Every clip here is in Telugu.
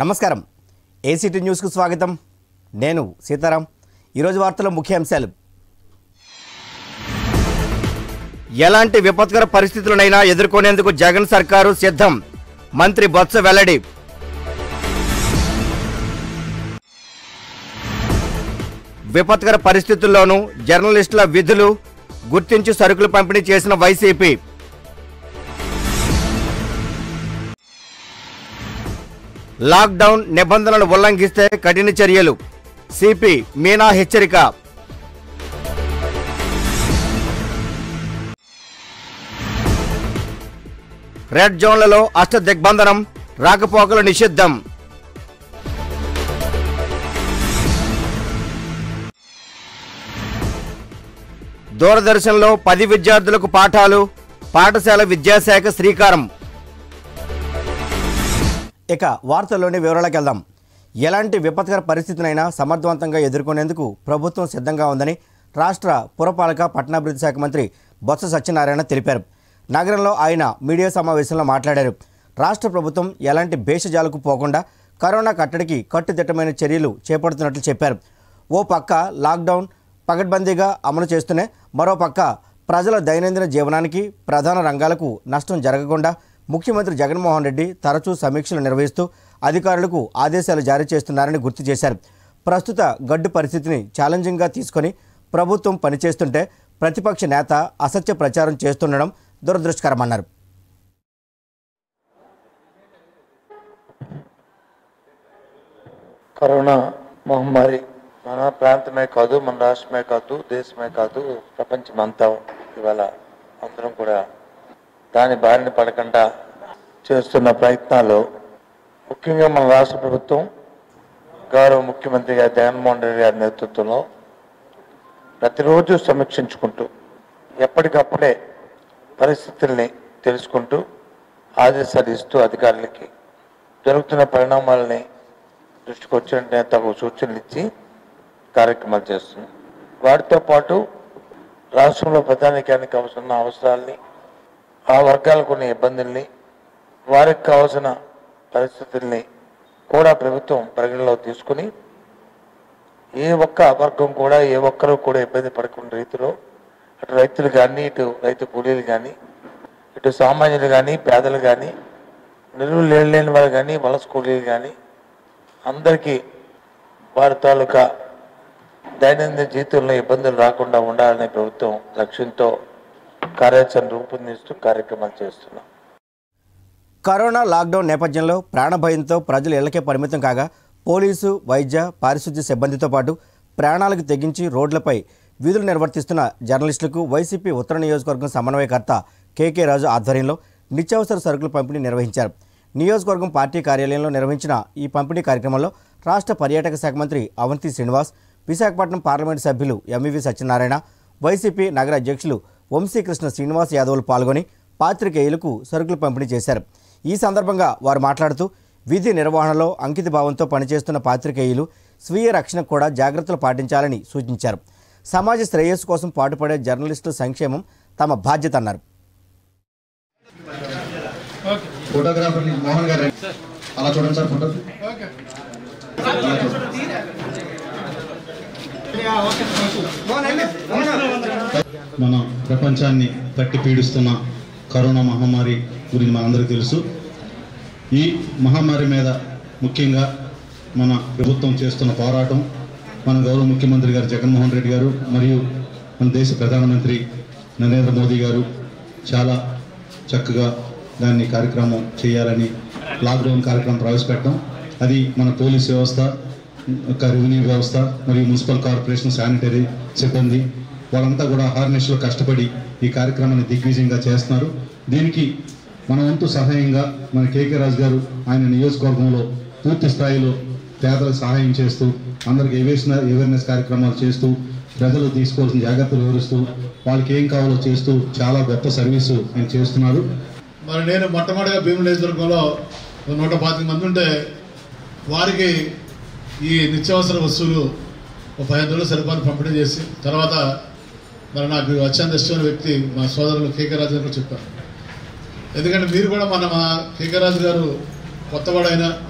నమస్కారం ఏసీటీ న్యూస్కు స్వాగతం నేను సీతారాం ఈరోజు వార్తల ముఖ్యాంశాలు ఎలాంటి విపత్కర పరిస్థితులనైనా ఎదుర్కొనేందుకు జగన్ సర్కారు సిద్ధం మంత్రి బొత్స వెల్లడి విపత్కర పరిస్థితుల్లోనూ జర్నలిస్టుల విధులు గుర్తించి సరుకులు పంపిణీ చేసిన వైసీపీ లాక్డౌన్ నిబంధనలు ఉల్లంఘిస్తే కఠిన చర్యలు సిపి మీనా హెచ్చరిక రెడ్ జోన్లలో అష్ట దిగ్బంధనం రాకపోకలు నిషిద్ధం దూరదర్శన్లో పది విద్యార్థులకు పాఠాలు పాఠశాల విద్యాశాఖ శ్రీకారం ఇక వార్తల్లోని వివరాలకు వెళ్దాం ఎలాంటి విపత్కర పరిస్థితినైనా సమర్థవంతంగా ఎదుర్కొనేందుకు ప్రభుత్వం సిద్ధంగా ఉందని రాష్ట్ర పురపాలక పట్టణాభివృద్ధి శాఖ మంత్రి బొత్స సత్యనారాయణ తెలిపారు నగరంలో ఆయన మీడియా సమావేశంలో మాట్లాడారు రాష్ట్ర ప్రభుత్వం ఎలాంటి భేషజాలకు పోకుండా కరోనా కట్టడికి కట్టుదిట్టమైన చర్యలు చేపడుతున్నట్లు చెప్పారు ఓ పక్క లాక్డౌన్ పగడ్బందీగా అమలు చేస్తూనే మరో పక్క ప్రజల దైనందిన జీవనానికి ప్రధాన రంగాలకు నష్టం జరగకుండా ముఖ్యమంత్రి జగన్మోహన్ రెడ్డి తరచూ సమీక్షలు నిర్వహిస్తూ అధికారులకు ఆదేశాలు జారీ చేస్తున్నారని గుర్తు చేశారు ప్రస్తుత గడ్డు పరిస్థితిని ఛాలెంజింగ్గా తీసుకొని ప్రభుత్వం పనిచేస్తుంటే ప్రతిపక్ష నేత అసత్య ప్రచారం చేస్తుండడం దురదృష్టకరమన్నారు కరోనా మహమ్మారి మన ప్రాంతమే కాదు మన రాష్ట్రమే కాదు దేశమే కాదు ప్రపంచమంతా ఇవాళ అందరం కూడా దాని బారిన పడకుండా చేస్తున్న ప్రయత్నాలు ముఖ్యంగా మన రాష్ట్ర ప్రభుత్వం గౌరవ ముఖ్యమంత్రి గారి జగన్మోహన్ రెడ్డి గారి నేతృత్వంలో ప్రతిరోజు సమీక్షించుకుంటూ ఎప్పటికప్పుడే పరిస్థితుల్ని తెలుసుకుంటూ ఆదేశాలు ఇస్తూ అధికారులకి జరుగుతున్న పరిణామాలని దృష్టికి వచ్చిన తగు సూచనలు ఇచ్చి కార్యక్రమాలు చేస్తుంది వాటితో పాటు రాష్ట్రంలో ప్రధానికానికి అవసరమైన అవసరాల్ని ఆ వర్గాలకు ఉన్న ఇబ్బందుల్ని వారికి కావాల్సిన పరిస్థితుల్ని కూడా ప్రభుత్వం పరిగణలో తీసుకుని ఏ ఒక్క వర్గం కూడా ఏ ఒక్కరూ కూడా ఇబ్బంది పడకుండా రీతిలో అటు రైతులు కానీ ఇటు రైతు కూలీలు కానీ ఇటు సామాన్యులు కానీ పేదలు కానీ నిలువ లేని వారు కానీ వలస కూలీలు కానీ అందరికీ వారి తాలూకా దైనందిన జీవితంలో ఇబ్బందులు రాకుండా ఉండాలనే ప్రభుత్వం లక్ష్యంతో కార్యాచరణ రూపొందిస్తూ కార్యక్రమాలు చేస్తున్నాం కరోనా లాక్డౌన్ నేపథ్యంలో ప్రాణభయంతో ప్రజలు ఇళ్లకే పరిమితం కాగా పోలీసు వైద్య పారిశుద్ధ్య సిబ్బందితో పాటు ప్రాణాలకు తెగించి రోడ్లపై విధులు నిర్వర్తిస్తున్న జర్నలిస్టులకు వైసీపీ ఉత్తర నియోజకవర్గం సమన్వయకర్త కేకే రాజు ఆధ్వర్యంలో నిత్యావసర సరుకుల పంపిణీ నిర్వహించారు నియోజకవర్గం పార్టీ కార్యాలయంలో నిర్వహించిన ఈ పంపిణీ కార్యక్రమంలో రాష్ట్ర పర్యాటక శాఖ మంత్రి అవంతి శ్రీనివాస్ విశాఖపట్నం పార్లమెంటు సభ్యులు ఎంవివి సత్యనారాయణ వైసీపీ నగర అధ్యక్షులు వంశీకృష్ణ శ్రీనివాస్ యాదవ్లు పాల్గొని పాత్రికేయులకు సరుకులు పంపిణీ చేశారు ఈ సందర్భంగా వారు మాట్లాడుతూ విధి నిర్వహణలో అంకిత భావంతో పనిచేస్తున్న పాత్రికేయులు స్వీయ రక్షణకు కూడా జాగ్రత్తలు పాటించాలని సూచించారు సమాజ శ్రేయస్సు కోసం పాటుపడే జర్నలిస్టుల సంక్షేమం తమ బాధ్యత అన్నారు ఫోటోగ్రాఫర్ మోహన్ గారు అలా చూడండి సార్ ఫోటో మన ప్రపంచాన్ని తట్టి పీడిస్తున్న కరోనా మహమ్మారి గురించి మనందరికీ తెలుసు ఈ మహమ్మారి మీద ముఖ్యంగా మన ప్రభుత్వం చేస్తున్న పోరాటం మన గౌరవ ముఖ్యమంత్రి గారు జగన్మోహన్ రెడ్డి గారు మరియు మన దేశ ప్రధానమంత్రి నరేంద్ర మోదీ గారు చాలా చక్కగా దాన్ని కార్యక్రమం చేయాలని లాక్డౌన్ కార్యక్రమం ప్రవేశపెట్టడం అది మన పోలీస్ వ్యవస్థ ఒక రెవెన్యూ వ్యవస్థ మరియు మున్సిపల్ కార్పొరేషన్ శానిటరీ సిబ్బంది వాళ్ళంతా కూడా హార్నెస్లో కష్టపడి ఈ కార్యక్రమాన్ని దిగ్విజయంగా చేస్తున్నారు దీనికి మన వంతు సహాయంగా మన కేకే రాజు గారు ఆయన నియోజకవర్గంలో పూర్తి స్థాయిలో పేదలకు సహాయం చేస్తూ అందరికి అవేర్నెస్ అవేర్నెస్ కార్యక్రమాలు చేస్తూ ప్రజలు తీసుకోవాల్సిన జాగ్రత్తలు వివరిస్తూ వాళ్ళకి ఏం కావాలో చేస్తూ చాలా గొప్ప సర్వీసు ఆయన చేస్తున్నారు మరి నేను మొట్టమొదటిగా భీముల నియోజకవర్గంలో ఒక నూట పాతిక మంది ఉంటే వారికి ఈ నిత్యావసర వస్తువులు ఒక పదిహేను రోజులు సరిపాటు పంపిణీ చేసి తర్వాత మరి నాకు అత్యంత ఇష్టమైన వ్యక్తి మా సోదరులు కేకే రాజు గారు చెప్పారు ఎందుకంటే మీరు కూడా మన మా కేకే రాజు గారు కొత్తవాడైనా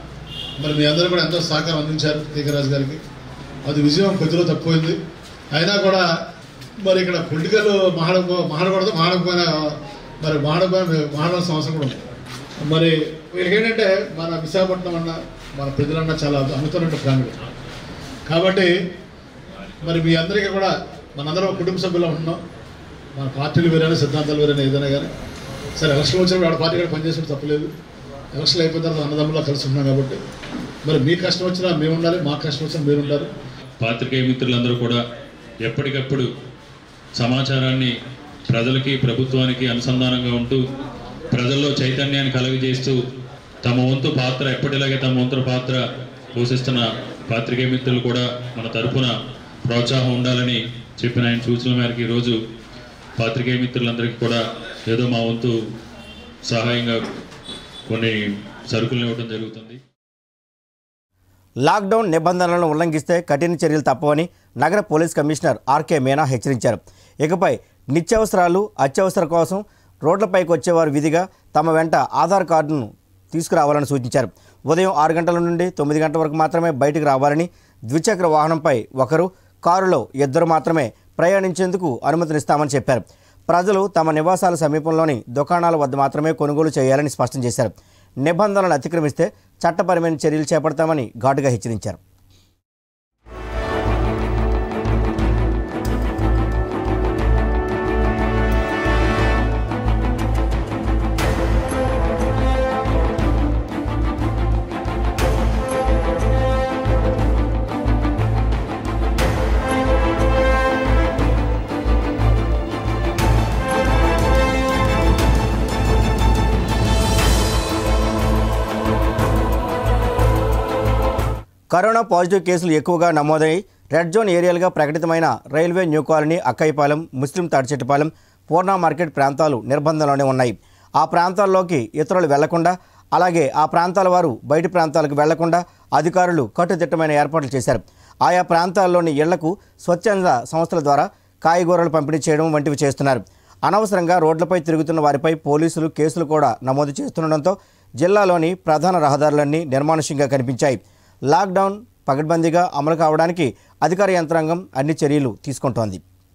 మరి మీ అందరూ కూడా ఎంతో సహకారం అందించారు టీకరాజు గారికి అది విజయం కొద్దిలో తక్కువైంది అయినా కూడా మరి ఇక్కడ పొలిటికల్ మాట్లాడుకో మాట్లాడకూడదు మాట్లాడకపోయినా మరి మాట్లాడకపోయినా మాట్లాడాల్సిన అవసరం కూడా ఉంది మరి వీళ్ళకి ఏంటంటే మన విశాఖపట్నం అన్న మన ప్రజలన్న చాలా అమితమైన ఫ్యామిలీ కాబట్టి మరి మీ అందరికీ కూడా మనందరం ఒక కుటుంబ సభ్యులు ఉంటున్నాం మన పార్టీలు వేరైనా సిద్ధాంతాలు వేరైనా ఏదైనా కానీ సరే ఎలక్షన్ వచ్చినప్పుడు ఆడ పార్టీ కూడా పనిచేసిన తప్పలేదు ఎలక్షన్ అయిపోయిన తర్వాత అన్నదమ్ములా కలిసి ఉన్నాం కాబట్టి మరి మీ కష్టం వచ్చినా మేము ఉండాలి మా కష్టం వచ్చినా మీరు ఉండాలి పాత్రికేయ మిత్రులందరూ కూడా ఎప్పటికప్పుడు సమాచారాన్ని ప్రజలకి ప్రభుత్వానికి అనుసంధానంగా ఉంటూ ప్రజల్లో చైతన్యాన్ని కలుగజేస్తూ తమ వంతు పాత్ర ఎప్పటిలాగే తమ వంతు పాత్ర పోషిస్తున్న పాత్రికేయ మిత్రులు కూడా మన తరపున ప్రోత్సాహం ఉండాలని చెప్పిన ఆయన సూచనల మేరకు ఈరోజు పాత్రికేయ మిత్రులందరికీ కూడా ఏదో మా వంతు సహాయంగా కొన్ని సరుకులను ఇవ్వడం జరుగుతుంది లాక్డౌన్ నిబంధనలను ఉల్లంఘిస్తే కఠిన చర్యలు తప్పవని నగర పోలీస్ కమిషనర్ ఆర్కే మీనా హెచ్చరించారు ఇకపై నిత్యావసరాలు అత్యవసర కోసం రోడ్లపైకి వచ్చేవారు విధిగా తమ వెంట ఆధార్ కార్డును తీసుకురావాలని సూచించారు ఉదయం ఆరు గంటల నుండి తొమ్మిది గంటల వరకు మాత్రమే బయటకు రావాలని ద్విచక్ర వాహనంపై ఒకరు కారులో ఇద్దరు మాత్రమే ప్రయాణించేందుకు అనుమతినిస్తామని చెప్పారు ప్రజలు తమ నివాసాల సమీపంలోని దుకాణాల వద్ద మాత్రమే కొనుగోలు చేయాలని స్పష్టం చేశారు నిబంధనలను అతిక్రమిస్తే చట్టపరమైన చర్యలు చేపడతామని ఘాటుగా హెచ్చరించారు కరోనా పాజిటివ్ కేసులు ఎక్కువగా నమోదై రెడ్ జోన్ ఏరియాలుగా ప్రకటితమైన railway new colony Akkayyapalem Muslim Tadichettupalem Purna market ప్రాంతాలు నిర్బంధంలోనే ఉన్నాయి ఆ ప్రాంతాల్లోకి ఇతరులు వెళ్లకుండా అలాగే ఆ ప్రాంతాల వారు బయటి ప్రాంతాలకు వెళ్లకుండా అధికారులు కట్టుదిట్టమైన ఏర్పాట్లు చేశారు ఆయా ప్రాంతాల్లోని ఇళ్లకు స్వచ్ఛంద సంస్థల ద్వారా కాయగూరలు పంపిణీ చేయడం వంటివి చేస్తున్నారు అనవసరంగా రోడ్లపై తిరుగుతున్న వారిపై పోలీసులు కేసులు కూడా నమోదు చేస్తుండటంతో జిల్లాలోని ప్రధాన రహదారులన్నీ నిర్మానుష్యంగా కనిపించాయి లాక్డౌన్ పగడ్బందీగా అమలు కావడానికి అధికార యంత్రాంగం అన్ని చర్యలు తీసుకుంటోంది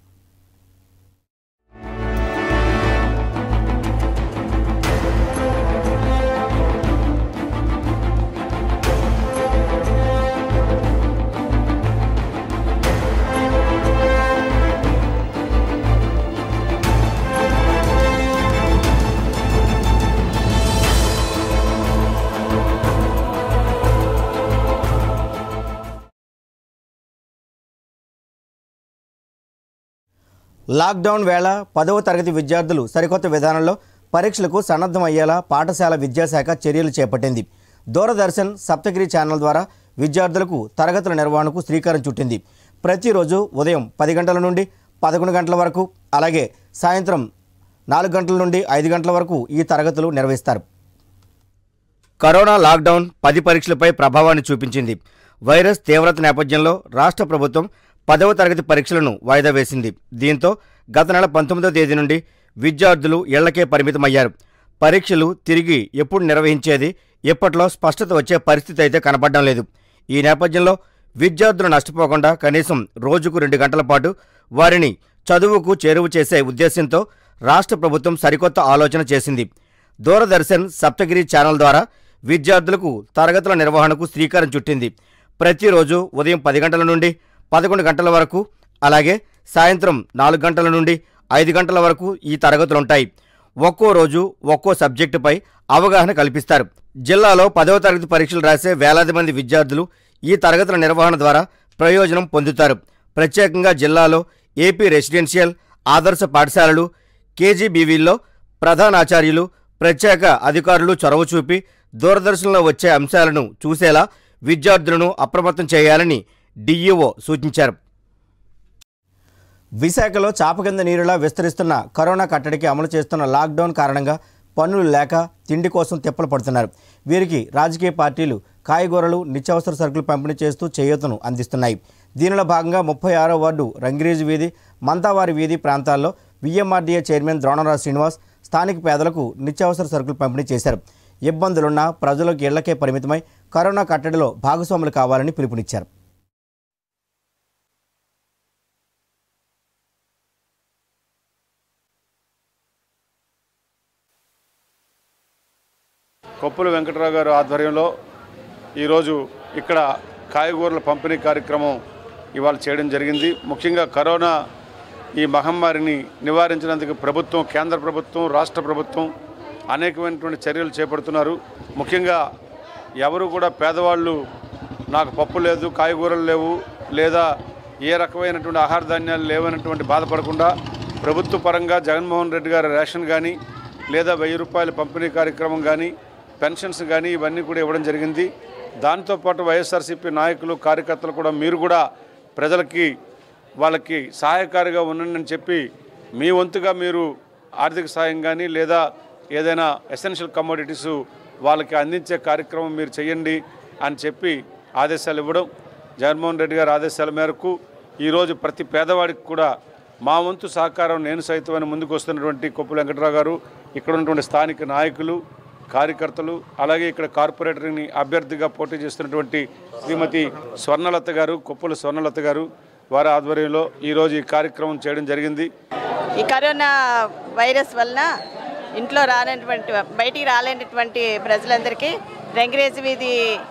లాక్డౌన్ వేళ పదవ తరగతి విద్యార్థులు సరికొత్త విధానంలో పరీక్షలకు సన్నద్ధమయ్యేలా పాఠశాల విద్యాశాఖ చర్యలు చేపట్టింది దూరదర్శన్ సప్తగిరి ఛానల్ ద్వారా విద్యార్థులకు తరగతుల నిర్వహణకు శ్రీకారం చుట్టింది ప్రతిరోజు ఉదయం పది గంటల నుండి పదకొండు గంటల వరకు అలాగే సాయంత్రం నాలుగు గంటల నుండి ఐదు గంటల వరకు ఈ తరగతులు నిర్వహిస్తారు కరోనా లాక్డౌన్ పది పరీక్షలపై ప్రభావాన్ని చూపించింది వైరస్ తీవ్రత నేపథ్యంలో రాష్ట్ర ప్రభుత్వం పదవ తరగతి పరీక్షలను వాయిదా వేసింది దీంతో గత నెల పంతొమ్మిదవ తేదీ నుండి విద్యార్థులు ఇళ్లకే పరిమితమయ్యారు పరీక్షలు తిరిగి ఎప్పుడు నిర్వహించేది ఇప్పట్లో స్పష్టత వచ్చే పరిస్థితి అయితే కనపడడం లేదు ఈ నేపథ్యంలో విద్యార్థులు నష్టపోకుండా కనీసం రోజుకు రెండు గంటల పాటు వారిని చదువుకు చేరువ చేసే ఉద్దేశంతో రాష్ట్ర ప్రభుత్వం సరికొత్త ఆలోచన చేసింది దూరదర్శన్ సప్తగిరి ఛానల్ ద్వారా విద్యార్థులకు తరగతుల నిర్వహణకు శ్రీకారం చుట్టింది ప్రతిరోజు ఉదయం పది గంటల నుండి పదకొండు గంటల వరకు అలాగే సాయంత్రం నాలుగు గంటల నుండి ఐదు గంటల వరకు ఈ తరగతులుంటాయి ఒక్కో రోజు ఒక్కో సబ్జెక్టుపై అవగాహన కల్పిస్తారు జిల్లాలో పదవ తరగతి పరీక్షలు రాసే వేలాది మంది విద్యార్థులు ఈ తరగతుల నిర్వహణ ద్వారా ప్రయోజనం పొందుతారు ప్రత్యేకంగా జిల్లాలో ఏపీ రెసిడెన్షియల్ ఆదర్శ పాఠశాలలు కేజీబీవీల్లో ప్రధానాచార్యులు ప్రత్యేక అధికారులు చొరవ చూపి దూరదర్శన్లో వచ్చే అంశాలను చూసేలా విద్యార్థులను అప్రమత్తం చేయాలని డీఈఓ సూచించారు విశాఖలో చాప కింద నీరులా విస్తరిస్తున్న కరోనా కట్టడికి అమలు చేస్తున్న లాక్డౌన్ కారణంగా పన్నులు లేక తిండి కోసం తిప్పలు పడుతున్నారు వీరికి రాజకీయ పార్టీలు కాయగూరలు నిత్యావసర సరుకులు పంపిణీ చేస్తూ చేయూతను అందిస్తున్నాయి దీనిలో భాగంగా ముప్పై ఆరో వార్డు రంగిరేజు వీధి మంతావారి వీధి ప్రాంతాల్లో విఎంఆర్డీఏ చైర్మన్ ద్రోణరాజు శ్రీనివాస్ స్థానిక పేదలకు నిత్యావసర సరుకులు పంపిణీ చేశారు ఇబ్బందులున్న ప్రజలకు ఇళ్లకే పరిమితమై కరోనా కట్టడిలో భాగస్వాములు కావాలని పిలుపునిచ్చారు కొప్పుల వెంకటరావు గారు ఆధ్వర్యంలో ఈరోజు ఇక్కడ కాయగూరల పంపిణీ కార్యక్రమం ఇవాళ చేయడం జరిగింది ముఖ్యంగా కరోనా ఈ మహమ్మారిని నివారించినందుకు ప్రభుత్వం కేంద్ర ప్రభుత్వం రాష్ట్ర ప్రభుత్వం అనేకమైనటువంటి చర్యలు చేపడుతున్నారు ముఖ్యంగా ఎవరు కూడా పేదవాళ్ళు నాకు పప్పు లేదు కాయగూరలు లేవు లేదా ఏ రకమైనటువంటి ఆహార ధాన్యాలు లేవనటువంటి బాధపడకుండా ప్రభుత్వ పరంగా జగన్మోహన్ రెడ్డి గారి రేషన్ కానీ లేదా వెయ్యి రూపాయల పంపిణీ కార్యక్రమం కానీ పెన్షన్స్ కానీ ఇవన్నీ కూడా ఇవ్వడం జరిగింది దాంతోపాటు వైఎస్ఆర్సీపీ నాయకులు కార్యకర్తలు కూడా మీరు కూడా ప్రజలకి వాళ్ళకి సహాయకారిగా ఉండండి అని చెప్పి మీ వంతుగా మీరు ఆర్థిక సాయం కానీ లేదా ఏదైనా ఎసెన్షియల్ కమోడిటీస్ వాళ్ళకి అందించే కార్యక్రమం మీరు చేయండి అని చెప్పి ఆదేశాలు ఇవ్వడం జగన్మోహన్ రెడ్డి గారి ఆదేశాల మేరకు ఈరోజు ప్రతి పేదవాడికి కూడా మా వంతు సహకారం నేను సైతమని ముందుకు వస్తున్నటువంటి కొప్పుల వెంకటరావు గారు ఇక్కడ ఉన్నటువంటి స్థానిక నాయకులు కార్యకర్తలు అలాగే ఇక్కడ కార్పొరేటర్ని అభ్యర్థిగా పోటీ చేస్తున్నటువంటి శ్రీమతి స్వర్ణలత గారు కొప్పుల స్వర్ణలత గారు వారి ఆధ్వర్యంలో ఈరోజు ఈ కార్యక్రమం చేయడం జరిగింది ఈ కరోనా వైరస్ వలన ఇంట్లో రానటువంటి బయటికి రాలేనటువంటి ప్రజలందరికీ రంగిరేజు వీధి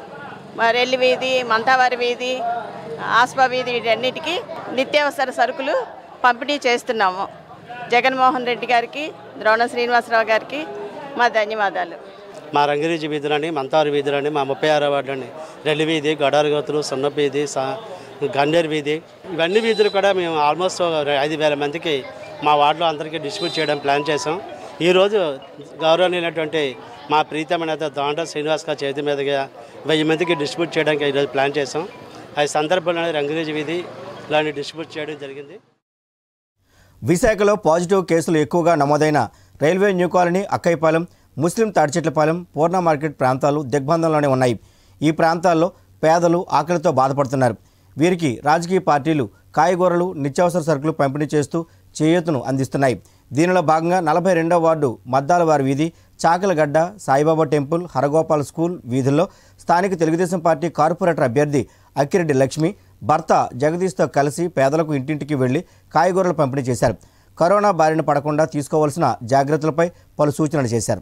మ- రెల్లి వీధి మంతావారి వీధి ఆస్పా వీధి వీటన్నిటికీ నిత్యావసర సరుకులు పంపిణీ చేస్తున్నాము జగన్మోహన్ రెడ్డి గారికి ద్రోణ శ్రీనివాసరావు గారికి మా ధన్యవాదాలు మా రంగిరీజి వీధులని మంతారు వీధులని మా ముప్పై ఆరో వార్డులని రెల్లి వీధి గడారు గోతులు సున్న వీధి సా గన్నేరు వీధి ఇవన్నీ వీధులు కూడా మేము ఆల్మోస్ట్ ఐదు వేల మందికి మా వార్డులో అందరికీ డిస్ట్రిబ్యూట్ చేయడం ప్లాన్ చేసాం ఈరోజు గౌరవనీయులైనటువంటి మా ప్రీతమ నేత దాండ శ్రీనివాస్ గారి చేతి మీదుగా వెయ్యి మందికి డిస్ట్రిబ్యూట్ చేయడానికి ఈరోజు ప్లాన్ చేసాం ఆ సందర్భంలోనే రంగిరీజి వీధి ఇలాంటి డిస్ట్రిబ్యూట్ చేయడం జరిగింది విశాఖలో పాజిటివ్ కేసులు ఎక్కువగా నమోదైన railway new colony Akkaipalem Muslim Tadichetlapalem Purna market ప్రాంతాలు దిగ్బంధంలోనే ఉన్నాయి ఈ ప్రాంతాల్లో పేదలు ఆకలితో బాధపడుతున్నారు వీరికి రాజకీయ పార్టీలు కాయగూరలు నిత్యావసర సరుకులు పంపిణీ చేస్తూ చేయూతను అందిస్తున్నాయి దీనిలో భాగంగా నలభై రెండవ వార్డు మద్దాలవారి వీధి చాకలగడ్డ సాయిబాబా టెంపుల్ హరగోపాల్ స్కూల్ వీధుల్లో స్థానిక తెలుగుదేశం పార్టీ కార్పొరేటర్ అభ్యర్థి అక్కిరెడ్డి లక్ష్మి భర్త జగదీష్తో కలిసి పేదలకు ఇంటింటికి వెళ్లి కాయగూరలు పంపిణీ చేశారు కరోనా బారిన పడకుండా తీసుకోవాల్సిన జాగ్రత్తలపై పలు సూచనలు చేశారు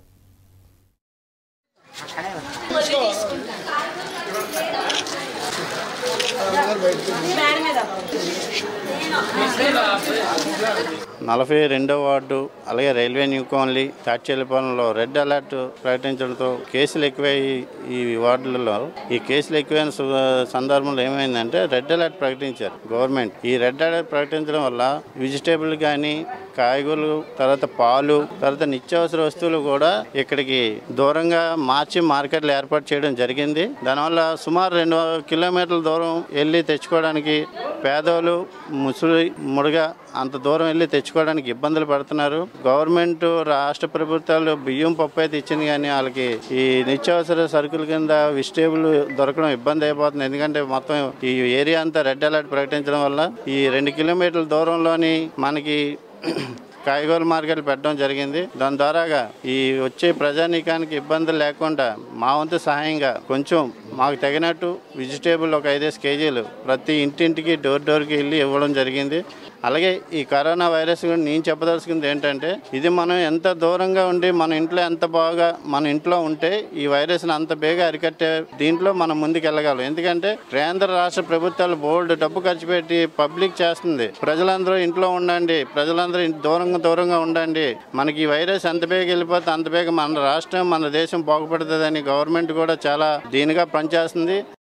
నలభై రెండో వార్డు అలాగే రైల్వే న్యూ కాలనీ తాడ్చేలపాలెంలో రెడ్ అలర్ట్ ప్రకటించడంతో కేసులు ఎక్కువై ఈ వార్డులలో ఈ కేసులు ఎక్కువైన సు- సందర్భంలో ఏమైందంటే రెడ్ అలర్ట్ ప్రకటించారు గవర్నమెంట్ ఈ రెడ్ అలర్ట్ ప్రకటించడం వల్ల వెజిటేబుల్ కానీ కాయగూరలు తర్వాత పాలు తర్వాత నిత్యావసర వస్తువులు కూడా ఇక్కడికి దూరంగా మార్చి మార్కెట్లు ఏర్పాటు చేయడం జరిగింది దానివల్ల సుమారు రెండు కిలోమీటర్ల దూరం వెళ్ళి తెచ్చుకోవడానికి పేదోళ్ళు ముసలి ముడుగా అంత దూరం వెళ్ళి తెచ్చుకోవడానికి ఇబ్బందులు పడుతున్నారు గవర్నమెంట్ రాష్ట్ర ప్రభుత్వాలు బియ్యం పప్పు అయితే ఇచ్చింది కానీ వాళ్ళకి ఈ నిత్యావసర సరుకుల కింద వెజిటేబుల్ దొరకడం ఇబ్బంది అయిపోతుంది ఎందుకంటే మొత్తం ఈ ఏరియా అంతా రెడ్ అలర్ట్ ప్రకటించడం వల్ల ఈ రెండు కిలోమీటర్ల దూరంలోని మనకి కాయగూరల మార్కెట్లు పెట్టడం జరిగింది దాని ద్వారాగా ఈ వచ్చే ప్రజానీకానికి ఇబ్బందులు లేకుండా మా వంతు సహాయంగా కొంచెం మాకు తగినట్టు వెజిటేబుల్ ఒక ఐదేసి కేజీలు ప్రతి ఇంటింటికి డోర్ డోర్కి వెళ్ళి ఇవ్వడం జరిగింది అలాగే ఈ కరోనా వైరస్ గురించి నేను చెప్పదలుచుకుంది ఏంటంటే ఇది మనం ఎంత దూరంగా ఉండి మన ఇంట్లో ఎంత బాగా మన ఇంట్లో ఉంటే ఈ వైరస్ని అంత బేగా అరికట్టే దీంట్లో మనం ముందుకు వెళ్ళగలం ఎందుకంటే కేంద్ర రాష్ట్ర ప్రభుత్వాలు బోల్డ్ డబ్బు ఖర్చు పెట్టి పబ్లిక్ చేస్తుంది ప్రజలందరూ ఇంట్లో ఉండండి ప్రజలందరూ ఇంటి- దూరంగా దూరంగా ఉండండి మనకి ఈ వైరస్ ఎంత బేగా వెళ్ళిపోతే అంత బేగా మన రాష్ట్రం మన దేశం బాగుపడుతుందని గవర్నమెంట్ కూడా చాలా దీనిగా పనిచేస్తుంది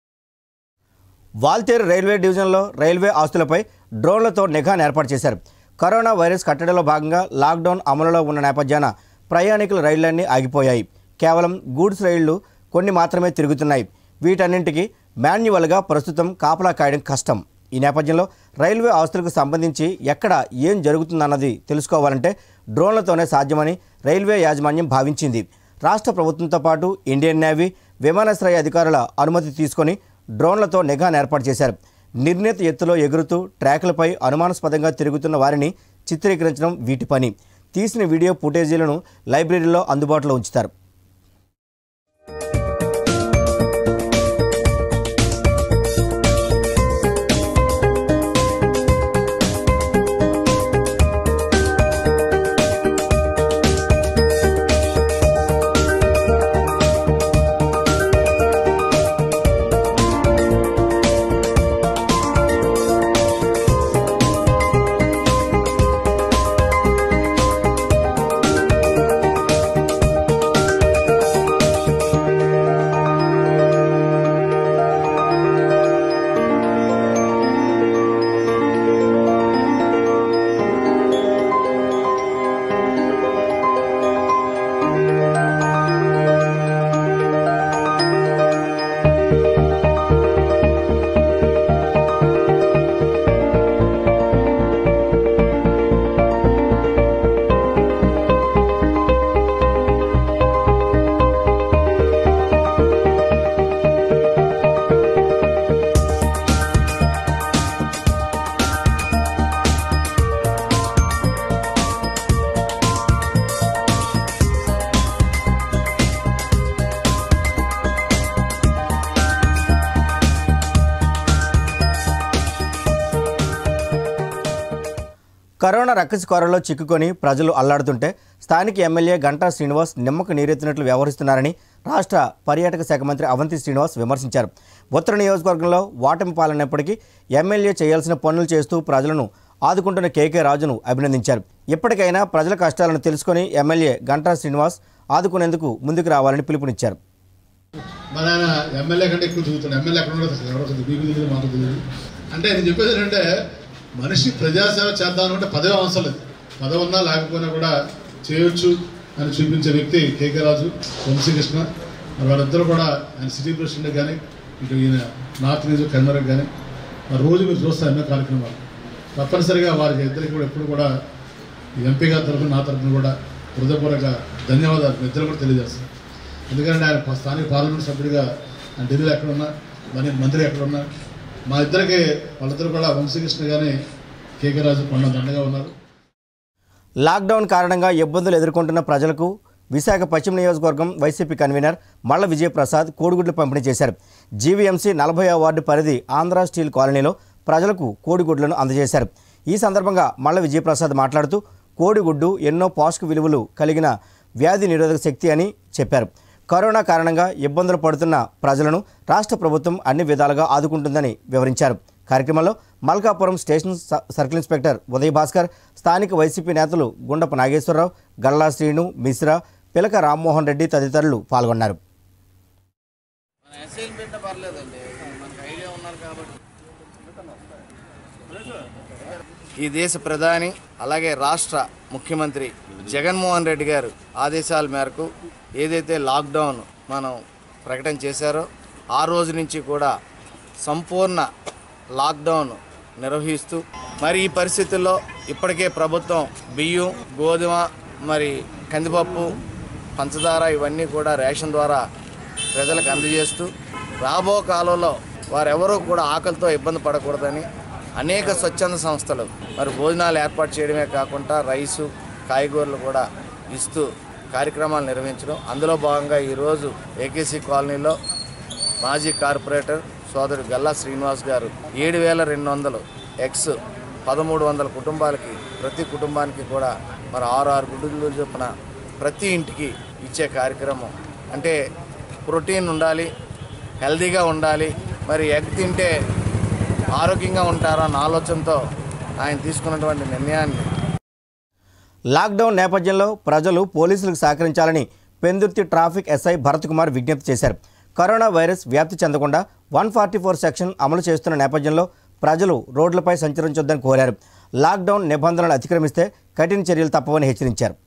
వాల్తేరు రైల్వే డివిజన్లో రైల్వే ఆస్తులపై డ్రోన్లతో నిఘాను ఏర్పాటు చేశారు కరోనా వైరస్ కట్టడిలో భాగంగా లాక్డౌన్ అమలులో ఉన్న నేపథ్యాన ప్రయాణికుల రైళ్లన్నీ ఆగిపోయాయి కేవలం గూడ్స్ రైళ్లు కొన్ని మాత్రమే తిరుగుతున్నాయి వీటన్నింటికి మాన్యువల్గా ప్రస్తుతం కాపలా కాయడం కష్టం ఈ నేపథ్యంలో రైల్వే ఆస్తులకు సంబంధించి ఎక్కడ ఏం జరుగుతుందన్నది తెలుసుకోవాలంటే డ్రోన్లతోనే సాధ్యమని రైల్వే యాజమాన్యం భావించింది రాష్ట్ర ప్రభుత్వంతో పాటు ఇండియన్ నేవీ విమానాశ్రయ అధికారుల అనుమతి తీసుకొని డ్రోన్లతో నిఘాను ఏర్పాటు చేశారు నిర్ణీత ఎత్తులో ఎగురుతూ ట్రాకులపై అనుమానాస్పదంగా తిరుగుతున్న వారిని చిత్రీకరించడం వీటి పని తీసిన వీడియో ఫుటేజీలను లైబ్రరీలో అందుబాటులో ఉంచుతారు కరోనా రక్కసి కొరలో చిక్కుకొని ప్రజలు అల్లాడుతుంటే స్థానిక ఎమ్మెల్యే గంటా శ్రీనివాస్ నిమ్మకు నీరెత్తినట్లు వ్యవహరిస్తున్నారని రాష్ట్ర పర్యాటక శాఖ మంత్రి అవంతి శ్రీనివాస్ విమర్శించారు ఉత్తర నియోజకవర్గంలో ఓటమి పాలనప్పటికీ ఎమ్మెల్యే చేయాల్సిన పనులు చేస్తూ ప్రజలను ఆదుకుంటున్న కేకే రాజును అభినందించారు ఇప్పటికైనా ప్రజల కష్టాలను తెలుసుకొని ఎమ్మెల్యే గంటా శ్రీనివాస్ ఆదుకునేందుకు ముందుకు రావాలని పిలుపునిచ్చారు మరి ఆయన ఎమ్మెల్యే కంటే ఎక్కువ చదువుతాడు ఎమ్మెల్యే ఎక్కడ ఉండదు అసలు ఎవరో తెలియదు మీకు తెలియదు మాకు తెలియదు అంటే నేను చెప్పేది ఏంటంటే మనిషి ప్రజాసేవ చేద్దాం అనుకుంటే పదవి అవసరం లేదు పదవి ఉన్నా లేకపోయినా కూడా చేయొచ్చు అని చూపించే వ్యక్తి కేకే రాజు వంశీకృష్ణ మరి వాళ్ళిద్దరూ కూడా ఆయన సిటీ ప్రెసిడెంట్ కానీ ఇక ఈయన నార్త్ నియోజక కన్వీనర్ కానీ మరి రోజు మీరు చూస్తారు ఎన్నో కార్యక్రమాలు తప్పనిసరిగా వారికి ఇద్దరికి కూడా ఎప్పుడు కూడా ఈ ఎంపీ గారి తరఫున నా తరఫున కూడా హృదయపూర్వక ధన్యవాదాలు మీ ఇద్దరు కూడా తెలియజేస్తాను ఎందుకంటే ఆయన ప- స్థానిక పార్లమెంట్ సభ్యుడిగా ఆయన ఢిల్లీలో ఎక్కడున్నా మరి మంత్రి ఎక్కడున్నా మా ఇద్దరికి వాళ్ళిద్దరు కూడా వంశీకృష్ణ కానీ కేకే రాజు కొండ దండగా ఉన్నారు లాక్డౌన్ కారణంగా ఇబ్బందులు ఎదుర్కొంటున్న ప్రజలకు విశాఖ పశ్చిమ నియోజకవర్గం వైసీపీ కన్వీనర్ మల్ల విజయప్రసాద్ కోడిగుడ్లు పంపిణీ చేశారు జీవీఎంసీ నలభై వార్డు పరిధి ఆంధ్ర స్టీల్ కాలనీలో ప్రజలకు కోడిగుడ్లను అందజేశారు ఈ సందర్భంగా మల్ల విజయప్రసాద్ మాట్లాడుతూ కోడిగుడ్డు ఎన్నో పోషక విలువలు కలిగిన వ్యాధి నిరోధక శక్తి అని చెప్పారు కరోనా కారణంగా ఇబ్బందులు పడుతున్న ప్రజలను రాష్ట్ర ప్రభుత్వం అన్ని విధాలుగా ఆదుకుంటుందని వివరించారు కార్యక్రమంలో మల్కాపురం స్టేషన్ స- సర్కిల్ ఇన్స్పెక్టర్ ఉదయ్ భాస్కర్ స్థానిక వైసీపీ నేతలు గుండపు నాగేశ్వరరావు గల్లా శ్రీను మిశ్రా పిలక రామ్మోహన్ రెడ్డి తదితరులు పాల్గొన్నారు ఈ దేశ ప్రధాని అలాగే రాష్ట్ర ముఖ్యమంత్రి జగన్మోహన్ రెడ్డి గారు ఆదేశాల మేరకు ఏదైతే లాక్డౌన్ మనం ప్రకటన చేశారో ఆ రోజు నుంచి కూడా సంపూర్ణ లాక్డౌన్ నిర్వహిస్తూ మరి ఈ పరిస్థితుల్లో ఇప్పటికే ప్రభుత్వం బియ్యం గోధుమ మరి కందిపప్పు పంచదార ఇవన్నీ కూడా రేషన్ ద్వారా ప్రజలకు అందజేస్తూ రాబో కాలంలో వారెవరూ కూడా ఆకలితో ఇబ్బంది పడకూడదని అనేక స్వచ్ఛంద సంస్థలు మరి భోజనాలు ఏర్పాటు చేయడమే కాకుండా రైసు కాయగూరలు కూడా ఇస్తూ కార్యక్రమాలు నిర్వహించడం అందులో భాగంగా ఈరోజు ఏకేసీ కాలనీలో మాజీ కార్పొరేటర్ సోదరుడు గల్లా శ్రీనివాస్ గారు ఏడు వేల రెండు వందలు ఎక్స్ పదమూడు వందల కుటుంబాలకి ప్రతి కుటుంబానికి కూడా మరి ఆరు ఆరు గుడ్డులు చొప్పున ప్రతి ఇంటికి ఇచ్చే కార్యక్రమం అంటే ప్రోటీన్ ఉండాలి హెల్తీగా ఉండాలి మరి ఎగ్ తింటే ఆరోగ్యంగా ఉంటారన్న ఆలోచనతో ఆయన తీసుకున్నటువంటి నిర్ణయాన్ని లాక్డౌన్ నేపథ్యంలో ప్రజలు పోలీసులకు సహకరించాలని పెందుర్తి ట్రాఫిక్ ఎస్ఐ భరత్ కుమార్ విజ్ఞప్తి చేశారు కరోనా వైరస్ వ్యాప్తి చెందకుండా వన్ ఫార్టీ ఫోర్ సెక్షన్ అమలు చేస్తున్న నేపథ్యంలో ప్రజలు రోడ్లపై సంచరించొద్దని కోరారు లాక్డౌన్ నిబంధనలు అతిక్రమిస్తే కఠిన చర్యలు తప్పవని హెచ్చరించారు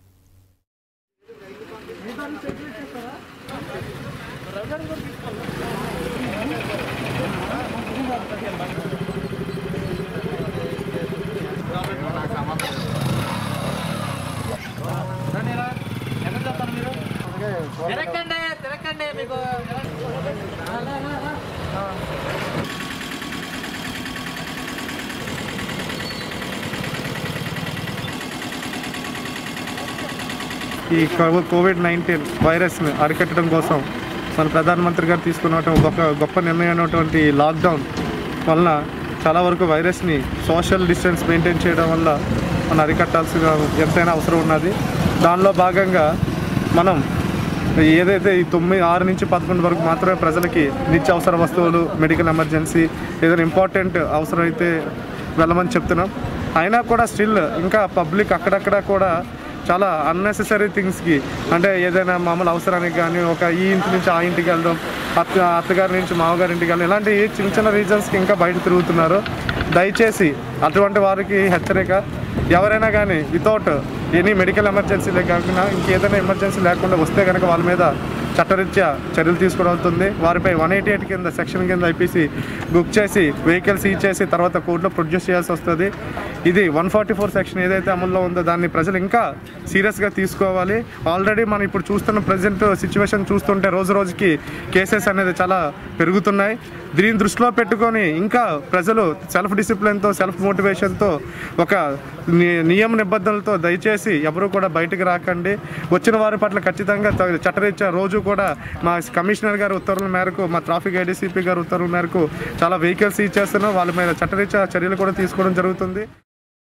ఈ కో- కోవిడ్ నైన్టీన్ వైరస్ని అరికట్టడం కోసం మన ప్రధానమంత్రి గారు తీసుకున్నటువంటి గొప్ప గొప్ప నిర్ణయం అయినటువంటి లాక్డౌన్ వలన చాలా వరకు వైరస్ని సోషల్ డిస్టెన్స్ మెయింటైన్ చేయడం వల్ల మనం అరికట్టాల్సిన ఎంతైనా అవసరం ఉన్నది దానిలో భాగంగా మనం ఏదైతే ఈ తొమ్మిది ఆరు నుంచి పదకొండు వరకు మాత్రమే ప్రజలకి నిత్యావసర వస్తువులు మెడికల్ ఎమర్జెన్సీ ఏదైనా ఇంపార్టెంట్ అవసరం అయితే వెళ్ళమని చెప్తున్నాం అయినా కూడా స్టిల్ ఇంకా పబ్లిక్ అక్కడక్కడ కూడా చాలా అన్నెసెసరీ థింగ్స్కి అంటే ఏదైనా మామూలు అవసరానికి కానీ ఒక ఈ ఇంటి నుంచి ఆ ఇంటికి వెళ్ళడం అత్త అత్తగారి నుంచి మామగారి ఇంటికి వెళ్ళడం ఇలాంటి చిన్న చిన్న రీజన్స్కి ఇంకా బయట తిరుగుతున్నారు దయచేసి అటువంటి వారికి హెచ్చరిక ఎవరైనా కానీ వితౌట్ ఎనీ మెడికల్ ఎమర్జెన్సీ కాకుండా ఇంకేదైనా ఎమర్జెన్సీ లేకుండా వస్తే కనుక వాళ్ళ మీద చట్టరీత్యా చర్యలు తీసుకోవడం అవుతుంది వారిపై వన్ ఎయిటీ ఎయిట్ కింద సెక్షన్ కింద ఐపీసీ బుక్ చేసి వెహికల్ సీజ్ చేసి తర్వాత కోర్టులో ప్రొడ్యూస్ చేయాల్సి వస్తుంది ఇది వన్ ఫార్టీ ఫోర్ సెక్షన్ ఏదైతే అమల్లో ఉందో దాన్ని ప్రజలు ఇంకా సీరియస్గా తీసుకోవాలి ఆల్రెడీ మనం ఇప్పుడు చూస్తున్న ప్రజెంట్ సిచ్యువేషన్ చూస్తుంటే రోజు రోజుకి కేసెస్ అనేది చాలా పెరుగుతున్నాయి దీన్ని దృష్టిలో పెట్టుకొని ఇంకా ప్రజలు సెల్ఫ్ డిసిప్లిన్తో సెల్ఫ్ మోటివేషన్తో ఒక ని- నియమ నిబంధనలతో దయచేసి ఎవరు కూడా బయటకు రాకండి వచ్చిన వారి పట్ల ఖచ్చితంగా త- చట్టరీత్యా రోజు కూడా మా కమిషనర్ గారి ఉత్తర్వుల మేరకు మా ట్రాఫిక్ ఐడీసీపీ గారి ఉత్తర్వుల మేరకు చాలా వెహికల్స్ ఇచ్చేస్తున్నాం వాళ్ళ మీద చట్టరీత్యా చర్యలు కూడా తీసుకోవడం జరుగుతుంది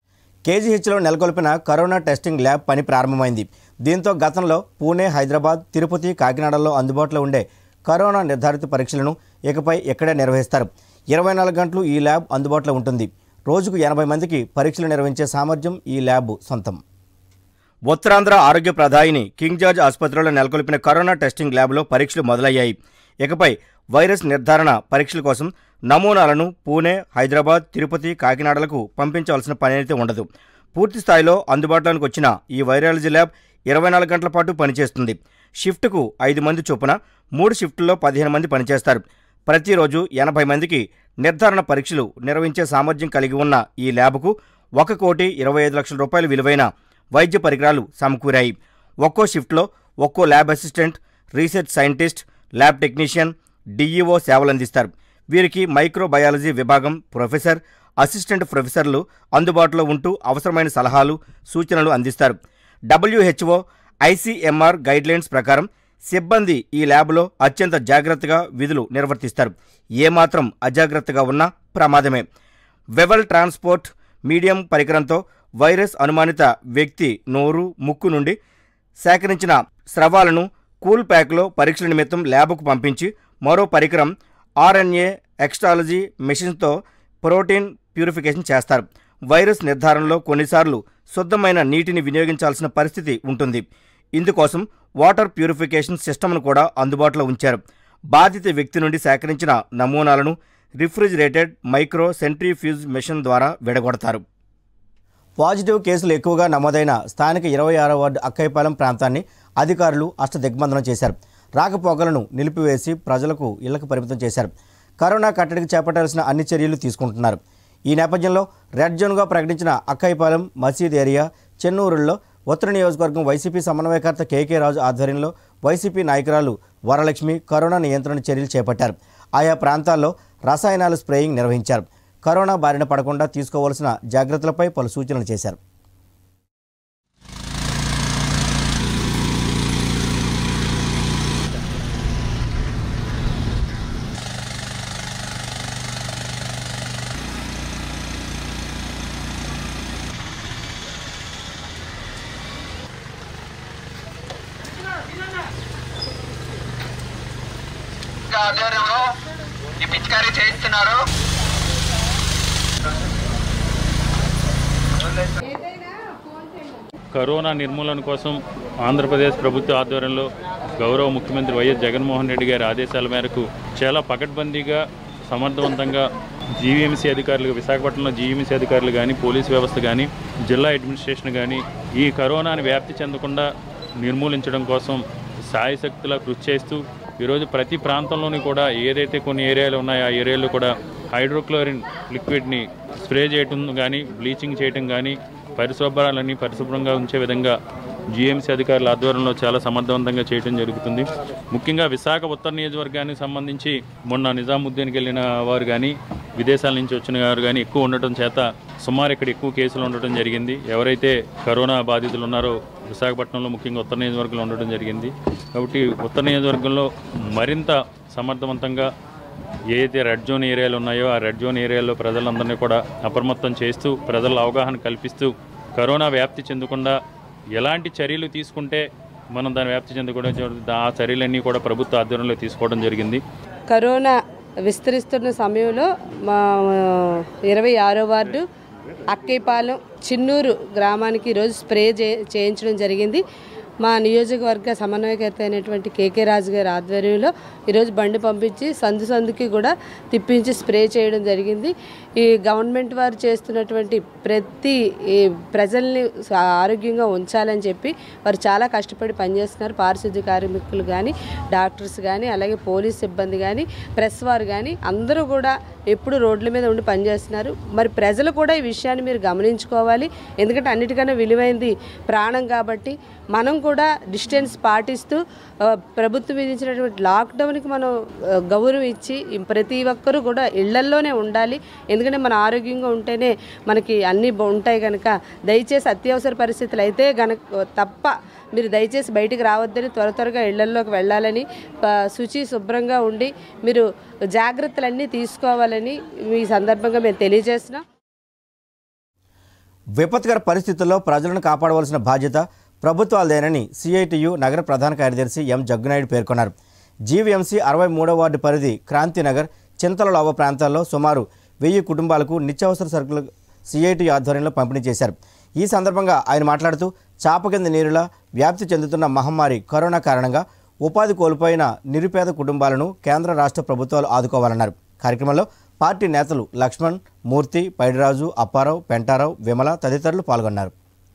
కేజీహెచ్లో నెలకొల్పిన కరోనా టెస్టింగ్ ల్యాబ్ పని ప్రారంభమైంది దీంతో గతంలో పూణే హైదరాబాద్ తిరుపతి కాకినాడలో అందుబాటులో ఉండే కరోనా నిర్ధారిత పరీక్షలను ఇకపై ఇక్కడే నిర్వహిస్తారు ఇరవై నాలుగు గంటలు ఈ ల్యాబ్ అందుబాటులో ఉంటుంది రోజుకు ఎనభై మందికి పరీక్షలు నిర్వహించే సామర్థ్యం ఈ ల్యాబ్ సొంతం ఉత్తరాంధ్ర ఆరోగ్య ప్రధాయిని కింగ్ జార్జ్ ఆసుపత్రిలో నెలకొల్పిన కరోనా టెస్టింగ్ ల్యాబ్లో పరీక్షలు మొదలయ్యాయి ఇకపై వైరస్ నిర్ధారణ పరీక్షల కోసం నమూనాలను పూణే హైదరాబాద్ తిరుపతి కాకినాడలకు పంపించాల్సిన పని అయితే ఉండదు పూర్తి స్థాయిలో అందుబాటులోకి వచ్చిన ఈ వైరాలజీ ల్యాబ్ ఇరవై నాలుగు గంటల పాటు పనిచేస్తుంది షిఫ్ట్కు ఐదు మంది చొప్పున మూడు షిఫ్టుల్లో పదిహేను మంది పనిచేస్తారు ప్రతిరోజు ఎనభై మందికి నిర్ధారణ పరీక్షలు నిర్వహించే సామర్థ్యం కలిగి ఉన్న ఈ ల్యాబ్కు ఒక కోటి ఇరవై ఐదు లక్షల రూపాయల విలువైన వైద్య పరికరాలు సమకూరాయి ఒక్కో షిఫ్ట్లో ఒక్కో lab assistant research scientist lab technician DEO సేవలందిస్తారు వీరికి మైక్రోబయాలజీ విభాగం ప్రొఫెసర్ అసిస్టెంట్ ప్రొఫెసర్లు అందుబాటులో ఉంటూ అవసరమైన సలహాలు సూచనలు అందిస్తారు డబ్ల్యూహెచ్ఓ ఐసీఎంఆర్ గైడ్లైన్స్ ప్రకారం సిబ్బంది ఈ ల్యాబ్లో అత్యంత జాగ్రత్తగా విధులు నిర్వర్తిస్తారు ఏమాత్రం అజాగ్రత్తగా ఉన్నా ప్రమాదమే వెవల్ ట్రాన్స్పోర్ట్ మీడియం పరికరంతో వైరస్ అనుమానిత వ్యక్తి నోరు ముక్కు నుండి సేకరించిన స్రవాలను కూల్ ప్యాక్లో పరీక్షల నిమిత్తం ల్యాబ్కు పంపించి మరో పరికరం ఆర్ఎన్ఏ ఎక్స్ట్రాలజీ మెషిన్తో ప్రోటీన్ ప్యూరిఫికేషన్ చేస్తారు వైరస్ నిర్ధారణలో కొన్నిసార్లు శుద్ధమైన నీటిని వినియోగించాల్సిన పరిస్థితి ఉంటుంది ఇందుకోసం వాటర్ ప్యూరిఫికేషన్ సిస్టమ్ను కూడా అందుబాటులో ఉంచారు బాధిత వ్యక్తి నుండి సేకరించిన నమూనాలను రిఫ్రిజిరేటెడ్ మైక్రో సెంట్రిఫ్యూజ్ మెషిన్ ద్వారా విడగొడతారు పాజిటివ్ కేసులు ఎక్కువగా నమోదైన స్థానిక ఇరవై ఆరో వార్డు అక్కైపాలెం ప్రాంతాన్ని అధికారులు అష్టదిగ్బంధనం చేశారు రాకపోకలను నిలిపివేసి ప్రజలకు ఇళ్లకు పరిమితం చేశారు కరోనా కట్టడికి చేపట్టాల్సిన అన్ని చర్యలు తీసుకుంటున్నారు ఈ నేపథ్యంలో రెడ్ జోన్గా ప్రకటించిన అక్కైపాలెం మసీద్ ఏరియా చెన్నూరుల్లో ఉత్తర నియోజకవర్గం వైసీపీ సమన్వయకర్త కేకే రాజు ఆధ్వర్యంలో వైసీపీ నాయకురాలు వరలక్ష్మి కరోనా నియంత్రణ చర్యలు చేపట్టారు ఆయా ప్రాంతాల్లో రసాయనాలు స్ప్రేయింగ్ నిర్వహించారు కరోనా బారిన పడకుండా తీసుకోవాల్సిన జాగ్రత్తలపై పలు సూచనలు చేశారు ఆధ్వర్యంలో ఈ పిచికారీ చేయిస్తున్నారు కరోనా నిర్మూలన కోసం ఆంధ్రప్రదేశ్ ప్రభుత్వ ఆధ్వర్యంలో గౌరవ ముఖ్యమంత్రి వైఎస్ జగన్మోహన్ రెడ్డి గారి ఆదేశాల మేరకు చాలా పకడ్బందీగా సమర్థవంతంగా జీవీఎంసీ అధికారులు విశాఖపట్నంలో జీవీఎంసీ అధికారులు కానీ పోలీస్ వ్యవస్థ కానీ జిల్లా అడ్మినిస్ట్రేషన్ కానీ ఈ కరోనాని వ్యాప్తి చెందకుండా నిర్మూలించడం కోసం సాయశక్తులా కృషి చేస్తూ ఈరోజు ప్రతి ప్రాంతంలోని కూడా ఏదైతే కొన్ని ఏరియాలు ఉన్నాయో ఆ ఏరియాలో కూడా హైడ్రోక్లోరిన్ లిక్విడ్ని స్ప్రే చేయటం కానీ బ్లీచింగ్ చేయటం కానీ పరిశుభ్రాలన్నీ పరిశుభ్రంగా ఉంచే విధంగా జీఎంసీ అధికారుల ఆధ్వర్యంలో చాలా సమర్థవంతంగా చేయడం జరుగుతుంది ముఖ్యంగా విశాఖ ఉత్తర నియోజకవర్గానికి సంబంధించి మొన్న నిజాముద్దీన్కి వెళ్ళిన వారు కానీ విదేశాల నుంచి వచ్చిన వారు కానీ ఎక్కువ ఉండటం చేత సుమారు ఇక్కడ ఎక్కువ కేసులు ఉండటం జరిగింది ఎవరైతే కరోనా బాధితులు ఉన్నారో విశాఖపట్నంలో ముఖ్యంగా ఉత్తర నియోజకవర్గంలో ఉండటం జరిగింది కాబట్టి ఉత్తర నియోజకవర్గంలో మరింత సమర్థవంతంగా ఏదైతే రెడ్ జోన్ ఏరియాలు ఉన్నాయో ఆ రెడ్ జోన్ ఏరియాలో ప్రజలందరినీ కూడా అప్రమత్తం చేస్తూ ప్రజల అవగాహన కల్పిస్తూ కరోనా వ్యాప్తి చెందకుండా ఎలాంటి చర్యలు తీసుకుంటే మనం దాని వ్యాప్తి చెందకుండా జరుగుతుంది ఆ చర్యలన్నీ కూడా ప్రభుత్వ ఆధ్వర్యంలో తీసుకోవడం జరిగింది కరోనా విస్తరిస్తున్న సమయంలో మా ఇరవై ఆరో వార్డు అక్కేపాలెం చిన్నూరు గ్రామానికి ఈరోజు స్ప్రే చే చేయించడం జరిగింది మా నియోజకవర్గ సమన్వయకర్త అయినటువంటి కేకే రాజు గారి ఆధ్వర్యంలో ఈరోజు బండి పంపించి సందు సందుకి కూడా తిప్పించి స్ప్రే చేయడం జరిగింది ఈ గవర్నమెంట్ వారు చేస్తున్నటువంటి ప్రతి ఈ ప్రజల్ని ఆరోగ్యంగా ఉంచాలని చెప్పి వారు చాలా కష్టపడి పనిచేస్తున్నారు పారిశుద్ధ్య కార్మికులు కానీ డాక్టర్స్ కానీ అలాగే పోలీస్ సిబ్బంది కానీ ప్రెస్ వారు కానీ అందరూ కూడా ఎప్పుడు రోడ్ల మీద ఉండి పనిచేస్తున్నారు మరి ప్రజలు కూడా ఈ విషయాన్ని మీరు గమనించుకోవాలి ఎందుకంటే అన్నిటికన్నా విలువైంది ప్రాణం కాబట్టి మనం కూడా డిస్టెన్స్ పాటిస్తూ ఆ, ప్రభుత్వం విధించినటువంటి లాక్డౌన్కి మనం ఆ, గౌరవం ఇచ్చి ఈ ప్రతి ఒక్కరూ కూడా ఇళ్లల్లోనే ఉండాలి ఎందుకంటే మన ఆరోగ్యంగా ఉంటేనే మనకి అన్నీ బా- ఉంటాయి కనుక దయచేసి అత్యవసర పరిస్థితులు అయితే గనక తప్ప మీరు దయచేసి బయటికి రావద్దని త్వర త్వరగా ఇళ్లల్లోకి వెళ్ళాలని ఆ, శుచి శుభ్రంగా ఉండి మీరు జాగ్రత్తలన్నీ తీసుకోవాలని ఈ సందర్భంగా మేము తెలియజేస్తున్నాం విపత్కర పరిస్థితుల్లో ప్రజలను కాపాడవలసిన బాధ్యత ప్రభుత్వాలదేనని సిఐటియు నగర ప్రధాన కార్యదర్శి ఎం జగ్గునాయుడు పేర్కొన్నారు జీవీఎంసీ అరవై మూడో వార్డు పరిధి క్రాంతినగర్ చింతలలోవ ప్రాంతాల్లో సుమారు వెయ్యి కుటుంబాలకు నిత్యావసర సరుకులు సిఐటి ఆధ్వర్యంలో పంపిణీ చేశారు ఈ సందర్భంగా ఆయన మాట్లాడుతూ చాప కింద నీరులా వ్యాప్తి చెందుతున్న మహమ్మారి కరోనా కారణంగా ఉపాధి కోల్పోయిన నిరుపేద కుటుంబాలను కేంద్ర రాష్ట్ర ప్రభుత్వాలు ఆదుకోవాలన్నారు కార్యక్రమంలో పార్టీ నేతలు లక్ష్మణ్ మూర్తి పైడిరాజు అప్పారావు పెంటారావు విమల తదితరులు పాల్గొన్నారు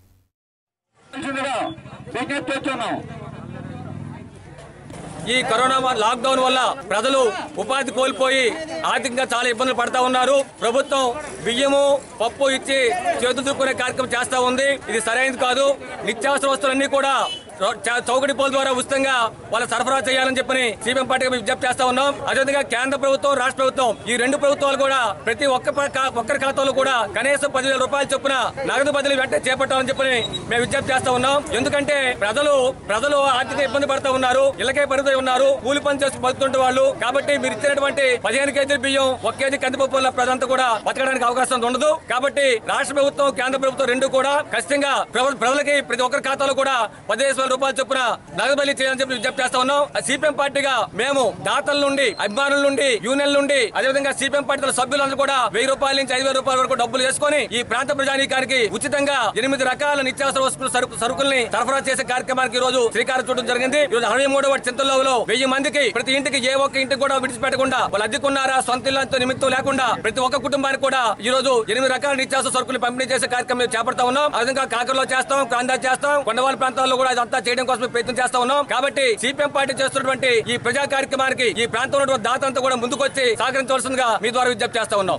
ఈ కరోనా లాక్డౌన్ వల్ల ప్రజలు ఉపాధి కోల్పోయి ఆర్థికంగా చాలా ఇబ్బందులు పడతా ఉన్నారు ప్రభుత్వం బియ్యము పప్పు ఇచ్చి చేతులు దుక్కునే కార్యక్రమం చేస్తా ఉంది ఇది సరైనది కాదు నిత్యావసర వస్తువులన్నీ కూడా చౌ- చౌకటి పోల్ ద్వారా ఉచితంగా వాళ్ళ సరఫరా చేయాలని చెప్పని సిపిఎం పార్టీగా మేము విజ్ఞప్తి చేస్తా ఉన్నాం అదేవిధంగా కేంద్ర ప్రభుత్వం రాష్ట్ర ప్రభుత్వం ఈ రెండు ప్రభుత్వాలు కూడా ప్రతి ఒక్క ప- కా- ఒక్కరి ఖాతాలో కూడా కనీసం పదివేల రూపాయల చొప్పున నగదు బదిలీ వెంటనే చేపట్టాలని చెప్పని మేము విజ్ఞప్తి చేస్తా ఉన్నాం ఎందుకంటే ప్రజలు ప్రజలు ఆర్థిక ఇబ్బంది పడుతూ ఉన్నారు ఇళ్ళకే పరిమితమై ఉన్నారు కూలి పని చేసి బతుకుంటే వాళ్ళు కాబట్టి మీరు ఇచ్చినటువంటి పదిహేను కేజీల బియ్యం ఒక కేజీ కందిపప్పు వల్ల ప్రజలంతా కూడా బతకడానికి అవకాశం ఉండదు కాబట్టి రాష్ట్ర ప్రభుత్వం కేంద్ర ప్రభుత్వం రెండు కూడా ఖచ్చితంగా ప్రజ- ప్రజలకి ప్రతి ఒక్కరి ఖాతాలో కూడా పదిహేను వేల రూపాయల చొప్పున నగదు బదిలీ చేయాలని చెప్పి విజ్ఞప్తి చేస్తా ఉన్నాం సిపిఎం పార్టీగా మేము దాతల నుండి అభిమానుల నుండి యూనియన్ నుండి అదేవిధంగా సిపిఎం పార్టీ సభ్యులందరూ కూడా వెయ్యి రూపాయల నుంచి ఐదు వేల రూపాయల వరకు డబ్బులు వేసుకొని ఈ ప్రాంత ప్రజానీకానికి ఉచితంగా ఎనిమిది రకాల నిత్యావసర వస్తువుల సరుకు సరుకుల్ని సరఫరా చేసే కార్యక్రమానికి ఈ రోజు శ్రీకారం చుట్టడం జరిగింది ఈ రోజు అరవై మూడవ చింతల్లో వెయ్యి మందికి ప్రతి ఇంటికి ఏ ఒక్క ఇంటికి కూడా విడిచిపెట్టకుండా వాళ్ళు అద్దెకున్నారా సొంత ఇల్లంతో నిమిత్తం లేకుండా ప్రతి ఒక్క కుటుంబానికి కూడా ఈ రోజు ఎనిమిది రకాల నిత్యావసర సరుకులు పంపిణీ చేసే కార్యక్రమం మేము చేపడతా ఉన్నాం అదేవిధంగా కాకరలో చేస్తాం కాందా చేస్తాం కొండవాళ్ళ ప్రాంతాల్లో కూడా ఇదంతా చేయడం కోసం ప్రయత్నం చేస్తా ఉన్నాం కాబట్టి సిపిఎం పార్టీ చేస్తున్నటువంటి ఈ ప్రజా కార్యక్రమానికి ఈ ప్రాంతంలో ఉన్నటువంటి దాత అంతా కూడా ముందుకొచ్చి సహకరించవలసిందిగా మీ ద్వారా విజ్ఞప్తి చేస్తా ఉన్నాం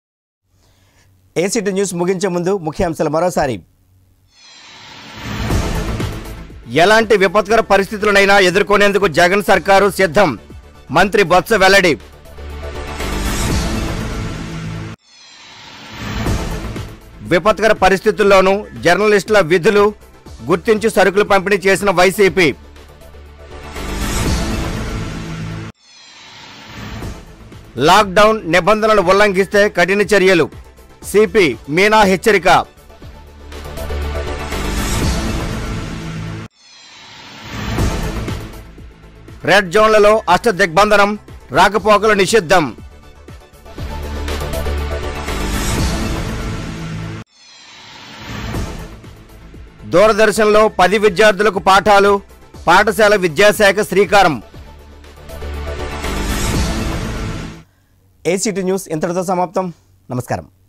ఏసీటీ న్యూస్ ముగించే ముందు ముఖ్యాంశాలు మరోసారి ఎలాంటి విపత్కర పరిస్థితులనైనా ఎదుర్కొనేందుకు జగన్ సర్కారు సిద్ధం మంత్రి బొత్స వెల్లడి విపత్కర పరిస్థితుల్లోనూ జర్నలిస్టుల విధులు గుర్తించి సరుకులు పంపిణీ చేసిన వైసీపీ లాక్డౌన్ నిబంధనలు ఉల్లంఘిస్తే కఠిన చర్యలు సిపి మీనా హెచ్చరిక రెడ్ జోన్లలో అష్ట దిగ్బంధనం రాకపోకలు నిషిద్ధం దూరదర్శన్లో పది విద్యార్థులకు పాఠాలు పాఠశాల విద్యాశాఖ శ్రీకారం ఏసీటీ న్యూస్ ఇంతటితో సమాప్తం నమస్కారం